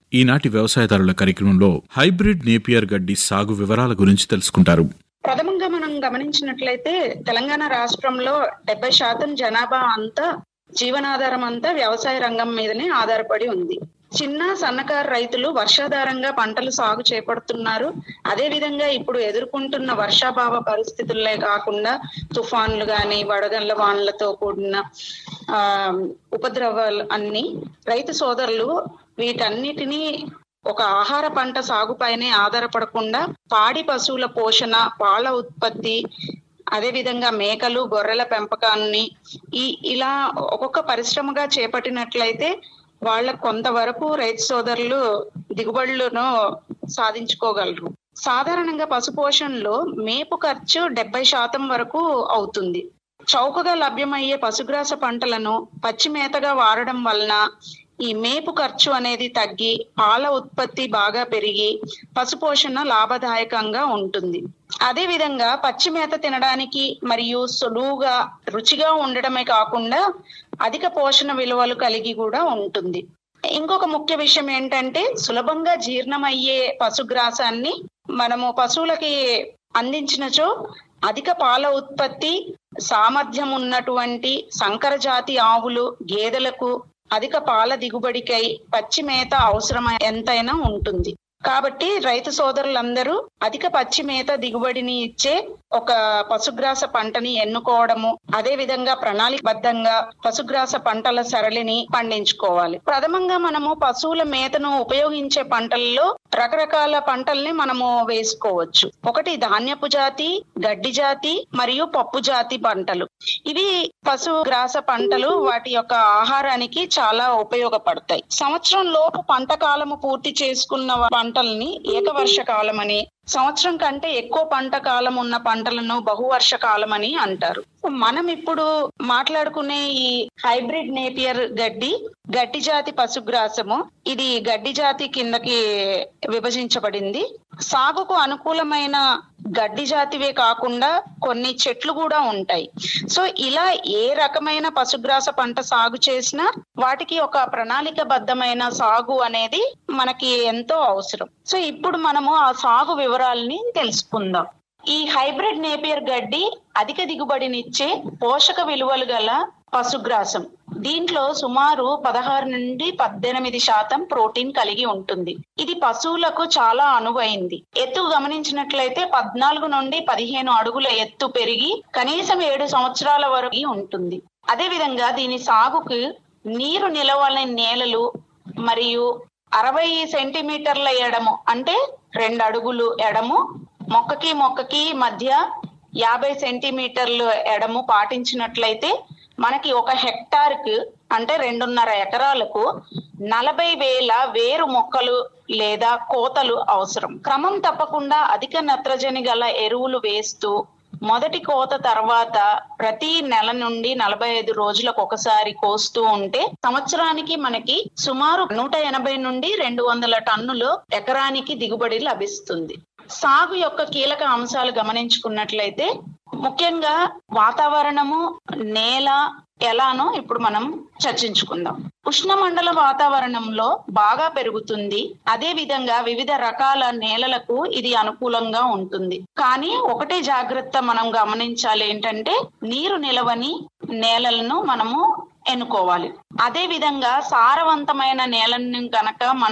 ఈనాటి వ్యవసాయదారుల కార్యక్రమంలో హైబ్రిడ్ నేపియర్ గడ్డి సాగు వివరాల గురించి తెలుసుకుంటారు ప్రథమంగా మనం గమనించినట్లయితే తెలంగాణ రాష్ట్రంలో డెబ్బై శాతం జనాభా అంతా జీవనాధారం అంతా వ్యవసాయ రంగం మీదనే ఆధారపడి ఉంది చిన్న సన్నకారు రైతులు వర్షాధారంగా పంటలు సాగు చేపడుతున్నారు అదే విధంగా ఇప్పుడు ఎదుర్కొంటున్న వర్షాభావ పరిస్థితులే కాకుండా తుఫాన్లు గాని వడగండ్ల వానలతో కూడిన ఆ ఉపద్రవాలు అన్ని రైతు సోదరులు వీటన్నిటినీ ఒక ఆహార పంట సాగుపైనే ఆధారపడకుండా పాడి పశువుల పోషణ పాల ఉత్పత్తి అదే విధంగా మేకలు గొర్రెల పెంపకాన్ని ఈ ఇలా ఒక్కొక్క పరిశ్రమగా చేపట్టినట్లయితే వాళ్ళ కొంతవరకు రైతు సోదరులు దిగుబడులను సాధించుకోగలరు సాధారణంగా పశు పోషణలో మేపు ఖర్చు డెబ్బై శాతం వరకు అవుతుంది చౌకగా లభ్యమయ్యే పశుగ్రాస పంటలను పచ్చి మేతగా వాడడం వలన ఈ మేపు ఖర్చు అనేది తగ్గి పాల ఉత్పత్తి బాగా పెరిగి పశుపోషణ లాభదాయకంగా ఉంటుంది అదే విధంగా పచ్చి మేత తినడానికి మరియు సులువుగా రుచిగా ఉండడమే కాకుండా అధిక పోషణ విలువలు కలిగి కూడా ఉంటుంది ఇంకొక ముఖ్య విషయం ఏంటంటే సులభంగా జీర్ణమయ్యే పశుగ్రాసాన్ని మనము పశువులకి అందించినచో అధిక పాల ఉత్పత్తి సామర్థ్యం ఉన్నటువంటి సంకర జాతి ఆవులు గేదెలకు అధిక పాల దిగుబడికై పచ్చి మేత అవసరం ఎంతైనా ఉంటుంది కాబట్టి రైతు సోదరులందరూ అధిక పచ్చి మేత దిగుబడిని ఇచ్చే ఒక పశుగ్రాస పంటని ఎన్నుకోవడము అదే విధంగా ప్రణాళికబద్ధంగా పశుగ్రాస పంటల సరళిని పండించుకోవాలి ప్రథమంగా మనము పశువుల మేతను ఉపయోగించే పంటల్లో రకరకాల పంటల్ని మనము వేసుకోవచ్చు ఒకటి ధాన్యపు జాతి గడ్డి జాతి మరియు పప్పు జాతి పంటలు ఇవి పశుగ్రాస పంటలు వాటి యొక్క ఆహారానికి చాలా ఉపయోగపడతాయి సంవత్సరం లోపు పంట కాలము పూర్తి చేసుకున్న పంటల్ని ఏకవర్ష కాలం అని సంవత్సరం కంటే ఎక్కువ పంట కాలం ఉన్న పంటలను బహువర్ష కాలం అని అంటారు మనం ఇప్పుడు మాట్లాడుకునే ఈ హైబ్రిడ్ నేపియర్ గడ్డి గడ్డి జాతి పశుగ్రాసము ఇది గడ్డి జాతి కిందకి విభజించబడింది సాగుకు అనుకూలమైన గడ్డి జాతివే కాకుండా కొన్ని చెట్లు కూడా ఉంటాయి సో ఇలా ఏ రకమైన పశుగ్రాస పంట సాగు చేసినా వాటికి ఒక ప్రణాళికబద్ధమైన సాగు అనేది మనకి ఎంతో అవసరం సో ఇప్పుడు మనము ఆ సాగు వివరాలని తెలుసుకుందాం ఈ హైబ్రిడ్ నేపియర్ గడ్డి అధిక దిగుబడినిచ్చే పోషక విలువలు గల పశుగ్రాసం దీంట్లో సుమారు పదహారు నుండి పద్దెనిమిది శాతం ప్రోటీన్ కలిగి ఉంటుంది ఇది పశువులకు చాలా అనువైంది ఎత్తు గమనించినట్లయితే పద్నాలుగు నుండి పదిహేను అడుగుల ఎత్తు పెరిగి కనీసం ఏడు సంవత్సరాల వరకు ఉంటుంది అదే విధంగా దీని సాగుకు నీరు నిలవని నేలలు మరియు అరవై సెంటీమీటర్ల ఎడము అంటే రెండు అడుగులు ఎడము మొక్కకి మొక్కకి మధ్య యాభై సెంటీమీటర్లు ఎడము పాటించినట్లయితే మనకి ఒక హెక్టార్కు అంటే రెండున్నర ఎకరాలకు నలభై వేల వేరు మొక్కలు లేదా కోతలు అవసరం క్రమం తప్పకుండా అధిక నత్రజని గల ఎరువులు వేస్తూ మొదటి కోత తర్వాత ప్రతి నెల నుండి నలభై ఐదు రోజులకు ఒకసారి కోస్తూ ఉంటే సంవత్సరానికి మనకి సుమారు నూట ఎనభై నుండి రెండు వందల టన్నులు ఎకరానికి దిగుబడి లభిస్తుంది సాగు యొక్క కీలక అంశాలు గమనించుకున్నట్లయితే ముఖ్యంగా వాతావరణము నేల ఎలానో ఇప్పుడు మనం చర్చించుకుందాం ఉష్ణమండల వాతావరణంలో బాగా పెరుగుతుంది అదే విధంగా వివిధ రకాల నేలలకు ఇది అనుకూలంగా ఉంటుంది కానీ ఒకటే జాగ్రత్త మనం గమనించాలి ఏంటంటే నీరు నిలవని నేలలను మనము ఎన్నుకోవాలి అదే విధంగా సారవంతమైన నేలను కనుక మనం